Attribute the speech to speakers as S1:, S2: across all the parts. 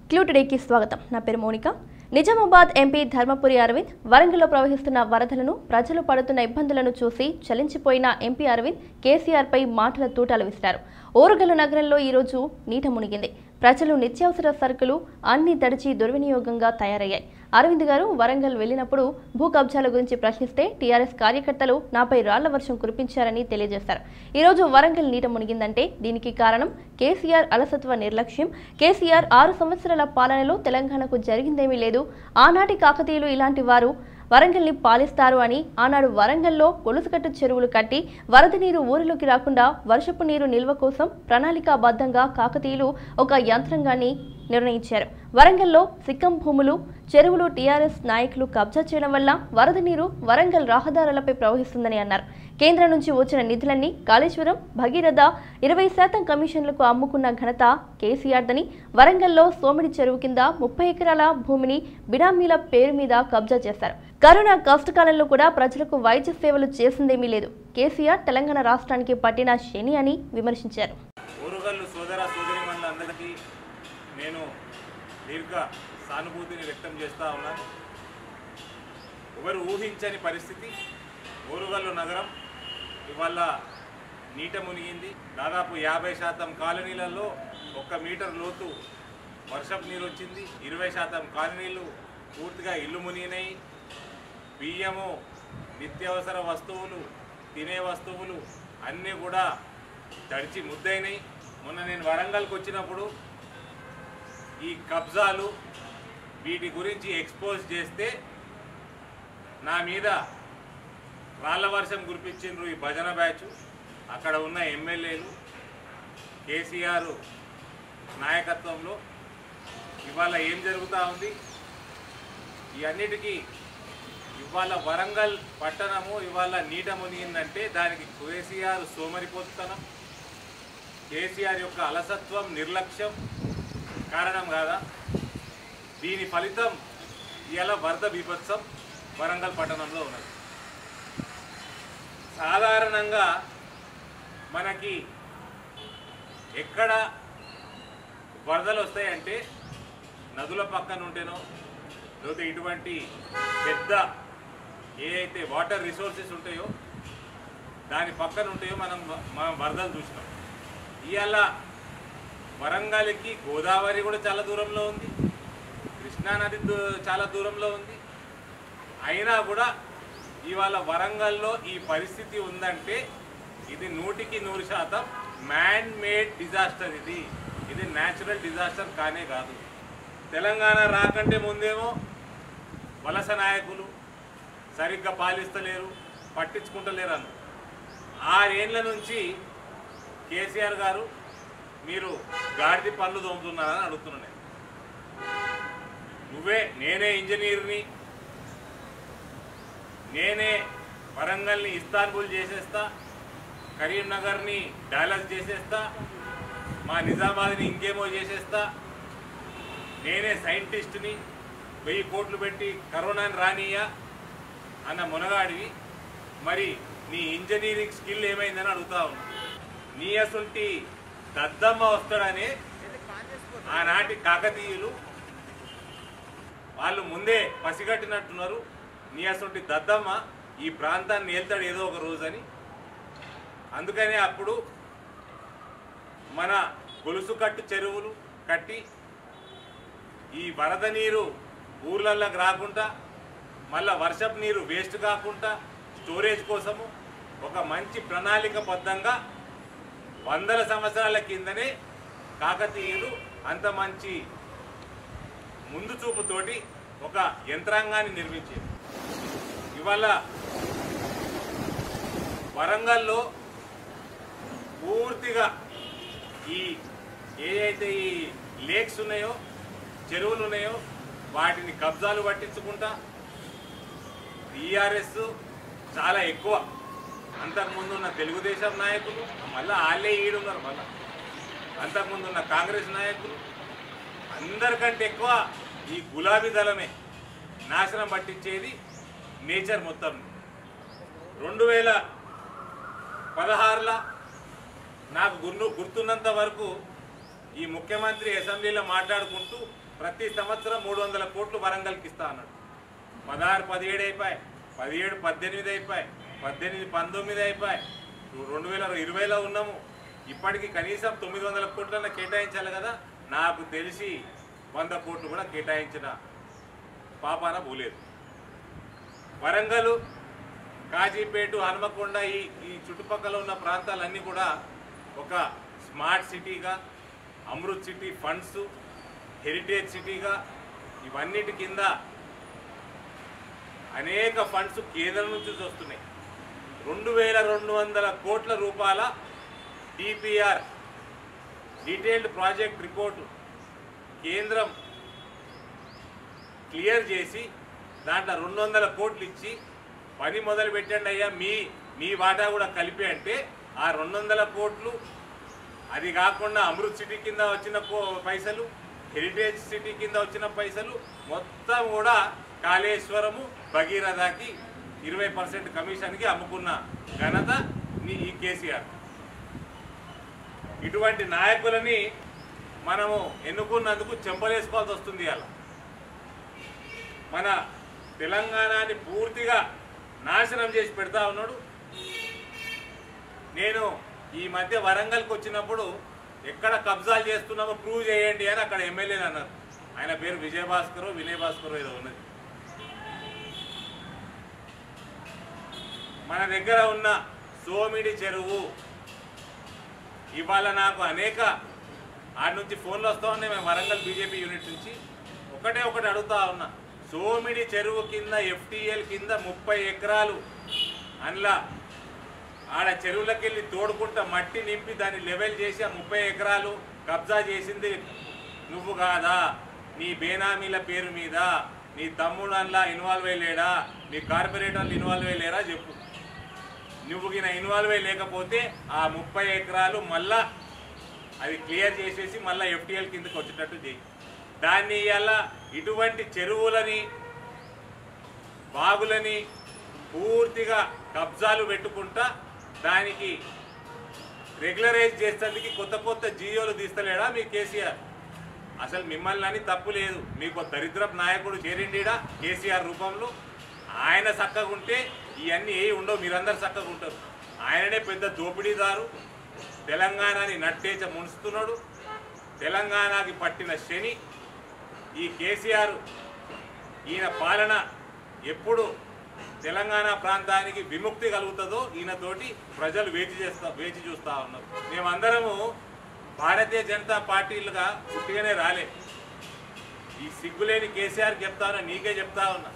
S1: clue టుడేకి స్వాగతం నా పేరు మోనిక నిజామాబాద్ ఎంపీ ధర్మపురి అరవింద్ వరంగల్లో ప్రవహిస్తున్న వరదలను ప్రజలు పడుతున్న ఇబ్బందులను చూసి చలించిపోయిన ఎంపీ అరవింద్ కేసీఆర్పై మాటల తూటాలు విసిరారు ఓరుగల్లు నగరంలో ఈరోజు నీట మునిగింది ప్రజలు నిత్యావసర సరుకులు అన్ని తడిచి దుర్వినియోగంగా తయారయ్యాయి అరవింద్ గారు వరంగల్ వెళ్లినప్పుడు భూ కబ్జాల గురించి ప్రశ్నిస్తే టీఆర్ఎస్ కార్యకర్తలు నాపై రాళ్ల వర్షం కురిపించారని తెలియజేశారు ఈరోజు వరంగల్ నీట మునిగిందంటే దీనికి కారణం కేసీఆర్ అలసత్వ నిర్లక్ష్యం కేసీఆర్ ఆరు సంవత్సరాల పాలనలో తెలంగాణకు జరిగిందేమీ లేదు ఆనాటి కాకతీయులు ఇలాంటి వారు వరంగల్ని పాలిస్తారు అని ఆనాడు వరంగల్లో గొలుసుకట్టు చెరువులు కట్టి వరద నీరు ఊరిలోకి రాకుండా వర్షపు నీరు నిల్వ కోసం ప్రణాళికాబద్ధంగా కాకతీయులు ఒక యంత్రాంగాన్ని నిర్ణయించారు వరంగల్లో సిక్కం భూములు చెరువులు టీఆర్ఎస్ నాయకులు కబ్జా చేయడం వల్ల వరద నీరు వరంగల్ రహదారులపై ప్రవహిస్తుందని అన్నారు కేంద్రం నుంచి వచ్చిన నిధులన్నీ కాళేశ్వరం భగీరథ ఇరవై శాతం కమిషన్లకు అమ్ముకున్న ఘనత కేసీఆర్దని వరంగల్లో సోమిడి చెరువు కింద ముప్పై ఎకరాల భూమిని బినామీల పేరు మీద కబ్జా చేశారు కరోనా కష్టకాలంలో కూడా ప్రజలకు వైద్య సేవలు చేసిందేమీ లేదు కేసీఆర్ తెలంగాణ రాష్ట్రానికి పట్టిన శని అని విమర్శించారు
S2: ఊరుగల్లు సోదర సోదరిమణులందరికీ నేను దీర్ఘ సానుభూతిని వ్యక్తం చేస్తూ ఉన్నాను ఎవరు ఊహించని పరిస్థితి ఊరుగల్లు నగరం ఇవాళ నీట మునిగింది దాదాపు యాభై శాతం కాలనీలలో ఒక్క మీటర్ లోతు వర్షపు నీరు వచ్చింది ఇరవై శాతం కాలనీలు పూర్తిగా ఇల్లు మునిగినాయి బియ్యము నిత్యావసర వస్తువులు తినే వస్తువులు అన్నీ కూడా తడిచి ముద్దయినాయి మొన్న నేను వరంగల్కి వచ్చినప్పుడు ఈ కబ్జాలు వీటి గురించి ఎక్స్పోజ్ చేస్తే నా మీద రాళ్ల వర్షం కురిపించిండ్రు ఈ భజన బ్యాచ్ అక్కడ ఉన్న ఎమ్మెల్యేలు కేసీఆర్ నాయకత్వంలో ఇవాళ ఏం జరుగుతూ ఉంది ఈ అన్నిటికీ ఇవాళ వరంగల్ పట్టణము ఇవాళ నీట మునిగిందంటే దానికి కేసీఆర్ సోమరిపోతుతనం కేసీఆర్ యొక్క అలసత్వం నిర్లక్ష్యం కారణం కాదా దీని ఫలితం ఇలా వరద బీభత్సం వరంగల్ పట్టణంలో ఉన్నది సాధారణంగా మనకి ఎక్కడ వరదలు వస్తాయంటే నదుల పక్కన ఉంటేనో లేకపోతే ఇటువంటి పెద్ద ఏ అయితే వాటర్ రిసోర్సెస్ ఉంటాయో దాని పక్కన ఉంటాయో మనం మనం వరదలు చూసినాం ఇవాళ వరంగల్కి గోదావరి కూడా చాలా దూరంలో ఉంది కృష్ణానది దూ- చాలా దూరంలో ఉంది అయినా కూడా ఇవాళ వరంగల్లో ఈ పరిస్థితి ఉందంటే ఇది నూటికి నూరు శాతం మ్యాన్ మేడ్ డిజాస్టర్ ఇది ఇది న్యాచురల్ డిజాస్టర్ కానే కాదు తెలంగాణ రాకంటే ముందేమో వలస నాయకులు సరిగ్గా పాలిస్తలేరు పట్టించుకుంటలేరు అన్న ఆరేళ్ల నుంచి కేసీఆర్ గారు మీరు గాడిది పనులు తోముతున్నారని అడుగుతున్నాను నేను నువ్వే నేనే ఇంజనీర్ని నేనే వరంగల్ని ఇస్తాన్బుల్ చేసేస్తా కరీంనగర్ని డాలస్ చేసేస్తా మా నిజామాబాద్ని ఇంకేమో చేసేస్తా నేనే సైంటిస్ట్ని వెయ్యి కోట్లు పెట్టి కరోనాని రానియా అన్న మునగాడివి మరి నీ ఇంజనీరింగ్ స్కిల్ ఏమైందని అడుగుతా ఉన్నా నీ అసంటి దద్దమ్మ వస్తాడని ఆనాటి కాకతీయులు వాళ్ళు ముందే పసిగట్టినట్టున్నారు నీ అసంటి దద్దమ్మ ఈ ప్రాంతాన్ని ఏల్తాడు ఏదో ఒక రోజని అందుకనే అప్పుడు మన గొలుసు కట్టు చెరువులు కట్టి ఈ వరద నీరు ఊర్లలోకి రాకుండా మళ్ళా వర్షపు నీరు వేస్ట్ కాకుండా స్టోరేజ్ కోసము ఒక మంచి ప్రణాళికబద్ధంగా వందల సంవత్సరాల కిందనే కాకతీయులు అంత మంచి ముందు చూపుతోటి ఒక యంత్రాంగాన్ని నిర్మించారు ఇవాళ వరంగల్లో పూర్తిగా ఈ ఏ అయితే ఈ లేక్స్ ఉన్నాయో చెరువులు ఉన్నాయో వాటిని కబ్జాలు పట్టించుకుంటా టీఆర్ఎస్ చాలా ఎక్కువ అంతకుముందు ఉన్న తెలుగుదేశం నాయకులు మళ్ళీ వాళ్ళే ఈడున్నారు మళ్ళీ అంతకుముందు ఉన్న కాంగ్రెస్ నాయకులు అందరికంటే ఎక్కువ ఈ గులాబీ దళమే నాశనం పట్టించేది నేచర్ మొత్తం రెండు వేల పదహారులో నాకు గుర్తు గుర్తున్నంత వరకు ఈ ముఖ్యమంత్రి అసెంబ్లీలో మాట్లాడుకుంటూ ప్రతి సంవత్సరం మూడు వందల కోట్లు వరంగల్కి ఇస్తా అన్నాడు పదహారు పదిహేడు అయిపోయి పదిహేడు పద్దెనిమిది అయిపోయి పద్దెనిమిది పంతొమ్మిది అయిపోయి రెండు వేల ఇరవైలో ఉన్నాము ఇప్పటికి కనీసం తొమ్మిది వందల కోట్లన్నా కేటాయించాలి కదా నాకు తెలిసి వంద కోట్లు కూడా కేటాయించిన పాపాన పోలేదు వరంగల్ కాజీపేట హనుమకొండ ఈ ఈ చుట్టుపక్కల ఉన్న ప్రాంతాలన్నీ కూడా ఒక స్మార్ట్ సిటీగా అమృత్ సిటీ ఫండ్స్ హెరిటేజ్ సిటీగా ఇవన్నిటి కింద అనేక ఫండ్స్ కేంద్రం నుంచి వస్తున్నాయి రెండు వేల రెండు వందల కోట్ల రూపాయల డిపిఆర్ డీటెయిల్డ్ ప్రాజెక్ట్ రిపోర్టు కేంద్రం క్లియర్ చేసి దాంట్లో రెండు వందల కోట్లు ఇచ్చి పని మొదలు పెట్టండి అయ్యా మీ మీ వాటా కూడా కలిపి అంటే ఆ రెండు వందల కోట్లు అది కాకుండా అమృత్ సిటీ కింద వచ్చిన కో- పైసలు హెరిటేజ్ సిటీ కింద వచ్చిన పైసలు మొత్తం కూడా కాళేశ్వరము భగీరథకి ఇరవై పర్సెంట్ కమిషన్కి అమ్ముకున్న ఘనత నీ ఈ కేసీఆర్ ఇటువంటి నాయకులని మనము ఎన్నుకున్నందుకు చెంపలేసుకోవాల్సి వస్తుంది అలా మన తెలంగాణని పూర్తిగా నాశనం చేసి పెడతా ఉన్నాడు నేను ఈ మధ్య వరంగల్కి వచ్చినప్పుడు ఎక్కడ కబ్జాలు చేస్తున్నామో ప్రూవ్ చేయండి అని అక్కడ ఎమ్మెల్యేలు అన్నారు ఆయన పేరు విజయభాస్కర్ వినయ్ భాస్కర్ ఏదో ఉన్నది మన దగ్గర ఉన్న సోమిడి చెరువు ఇవాళ నాకు అనేక ఆడ నుంచి ఫోన్లు వస్తూ ఉన్నాయి మేము వరంగల్ బీజేపీ యూనిట్ నుంచి ఒకటే ఒకటి అడుగుతా ఉన్నా సోమిడి చెరువు కింద ఎఫ్టీఎల్ కింద ముప్పై ఎకరాలు అందులో ఆడ చెరువులకి వెళ్ళి తోడుకుంటా మట్టి నింపి దాన్ని లెవెల్ చేసి ఆ ముప్పై ఎకరాలు కబ్జా చేసింది నువ్వు కాదా నీ బేనామీల పేరు మీద నీ తమ్ముడు అందులో ఇన్వాల్వ్ అయ్యలేడా నీ కార్పొరేటర్లు ఇన్వాల్వ్ అయ్యలేరా చెప్పు నువ్వు గిన ఇన్వాల్వ్ అయ్యి లేకపోతే ఆ ముప్పై ఎకరాలు మళ్ళా అది క్లియర్ చేసేసి మళ్ళీ ఎఫ్టీఎల్ కిందకి వచ్చేటట్టు చేయి దాన్ని ఇవాళ ఇటువంటి చెరువులని బాగులని పూర్తిగా కబ్జాలు పెట్టుకుంటా దానికి రెగ్యులరైజ్ చేసేందుకు కొత్త కొత్త జియోలు తీస్తలేడా మీ కేసీఆర్ అసలు మిమ్మల్ని అని తప్పు లేదు మీకు దరిద్రపు నాయకుడు చేరిండిడా కేసీఆర్ రూపంలో ఆయన చక్కగా ఉంటే ఇవన్నీ ఏ ఉండవు మీరందరు చక్కగా ఉంటారు ఆయననే పెద్ద దోపిడీదారు తెలంగాణని నట్టేచ ముంచుతున్నాడు తెలంగాణకి పట్టిన శని ఈ కేసీఆర్ ఈయన పాలన ఎప్పుడు తెలంగాణ ప్రాంతానికి విముక్తి కలుగుతుందో ఈయనతోటి ప్రజలు వేచి చేస్తా వేచి చూస్తా ఉన్నారు మేమందరము భారతీయ జనతా పార్టీలుగా పుట్టిగానే రాలే ఈ సిగ్గులేని కేసీఆర్ చెప్తా ఉన్నా నీకే చెప్తా ఉన్నా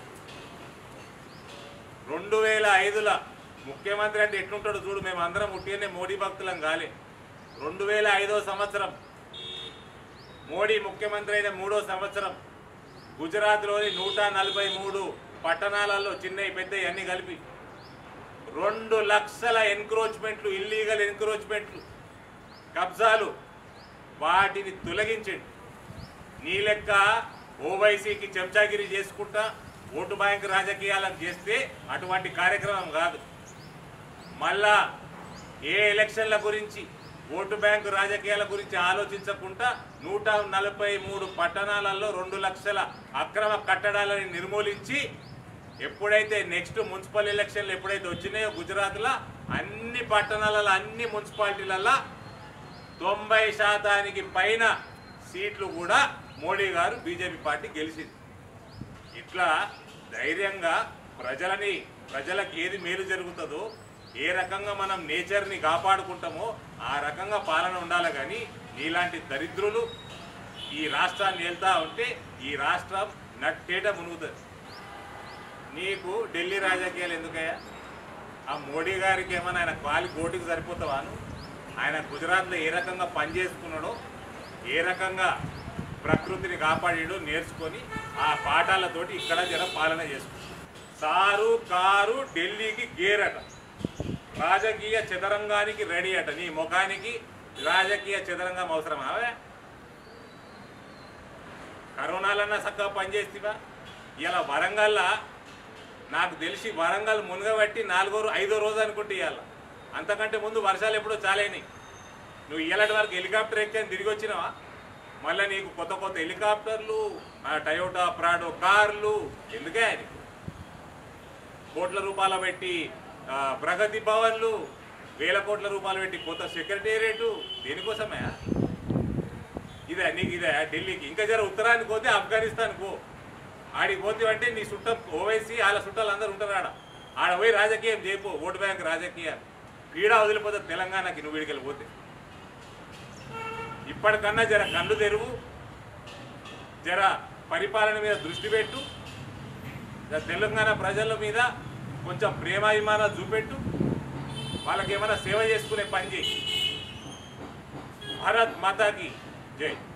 S2: రెండు వేల ఐదుల ముఖ్యమంత్రి అంటే ఎట్లుంటాడో చూడు మేము అందరం ఉట్టిగానే మోడీ భక్తులం కాలే రెండు వేల ఐదో సంవత్సరం మోడీ ముఖ్యమంత్రి అయిన మూడో సంవత్సరం గుజరాత్లోని నూట నలభై మూడు పట్టణాలలో చిన్నవి పెద్దవి అన్ని కలిపి రెండు లక్షల ఎన్క్రోచ్మెంట్లు ఇల్లీగల్ ఎన్క్రోచ్మెంట్లు కబ్జాలు వాటిని తొలగించండి నీ లెక్క ఓవైసీకి చెంచాగిరి చేసుకుంటా ఓటు బ్యాంక్ రాజకీయాలను చేస్తే అటువంటి కార్యక్రమం కాదు మళ్ళా ఏ ఎలక్షన్ల గురించి ఓటు బ్యాంకు రాజకీయాల గురించి ఆలోచించకుండా నూట నలభై మూడు పట్టణాలలో రెండు లక్షల అక్రమ కట్టడాలని నిర్మూలించి ఎప్పుడైతే నెక్స్ట్ మున్సిపల్ ఎలక్షన్లు ఎప్పుడైతే వచ్చినాయో గుజరాత్లో అన్ని పట్టణాలలో అన్ని మున్సిపాలిటీలలో తొంభై శాతానికి పైన సీట్లు కూడా మోడీ గారు బీజేపీ పార్టీ గెలిచింది ఇట్లా ధైర్యంగా ప్రజలని ప్రజలకు ఏది మేలు జరుగుతుందో ఏ రకంగా మనం నేచర్ని కాపాడుకుంటామో ఆ రకంగా పాలన ఉండాలి కానీ నీలాంటి దరిద్రులు ఈ రాష్ట్రాన్ని వెళ్తా ఉంటే ఈ రాష్ట్రం నట్టేట మునుగుతుంది నీకు ఢిల్లీ రాజకీయాలు ఎందుకయ్యా ఆ మోడీ గారికి ఏమన్నా ఆయన కాలి కోటికి సరిపోతావాను ఆయన గుజరాత్లో ఏ రకంగా పనిచేసుకున్నాడో ఏ రకంగా ప్రకృతిని కాపాడాడో నేర్చుకొని ఆ పాఠాలతోటి ఇక్కడ జర పాలన చేసుకుంటాడు సారు కారు ఢిల్లీకి గేరట రాజకీయ చదరంగానికి రెడీ అట నీ ముఖానికి రాజకీయ చదరంగం అవసరమా అవే కరోనాలన్నా చక్కగా పనిచేస్తావా ఇలా వరంగల్లా నాకు తెలిసి వరంగల్ మునగబట్టి నాలుగో రో- ఐదో రోజు అనుకుంటే ఇవాళ అంతకంటే ముందు వర్షాలు ఎప్పుడో చాలేని నువ్వు ఇలాంటి వరకు హెలికాప్టర్ ఎక్కాను తిరిగి వచ్చినావా మళ్ళీ నీకు కొత్త కొత్త హెలికాప్టర్లు ఆ టయోటా ప్రాడో కార్లు ఎందుకే ఆయనకు కోట్ల రూపాయలు పెట్టి ఆ, ప్రగతి భవన్లు వేల కోట్ల రూపాయలు పెట్టి కొత్త సెక్రటేరియట్ దేనికోసమే ఇదే నీకు ఇదే ఢిల్లీకి ఇంకా జర ఉత్తరానికి పోతే ఆఫ్ఘనిస్తాన్ పో ఆడికి పోతే అంటే నీ చుట్టం ఓవైసీ వాళ్ళ చుట్టాలు అందరూ ఉంటారు ఆడ ఆడ పోయి రాజకీయం చేయపో ఓటు బ్యాంక్ రాజకీయాలు పీడా వదిలిపోతే తెలంగాణకి నువ్వు వీడికి పోతే ఇప్పటికన్నా జర కళ్ళు తెరువు జర పరిపాలన మీద దృష్టి పెట్టు జర తెలంగాణ ప్రజల మీద కొంచెం ప్రేమాభిమానాలు చూపెట్టు వాళ్ళకి ఏమైనా సేవ చేసుకునే పని చేయి భారత్ మాతాకి జై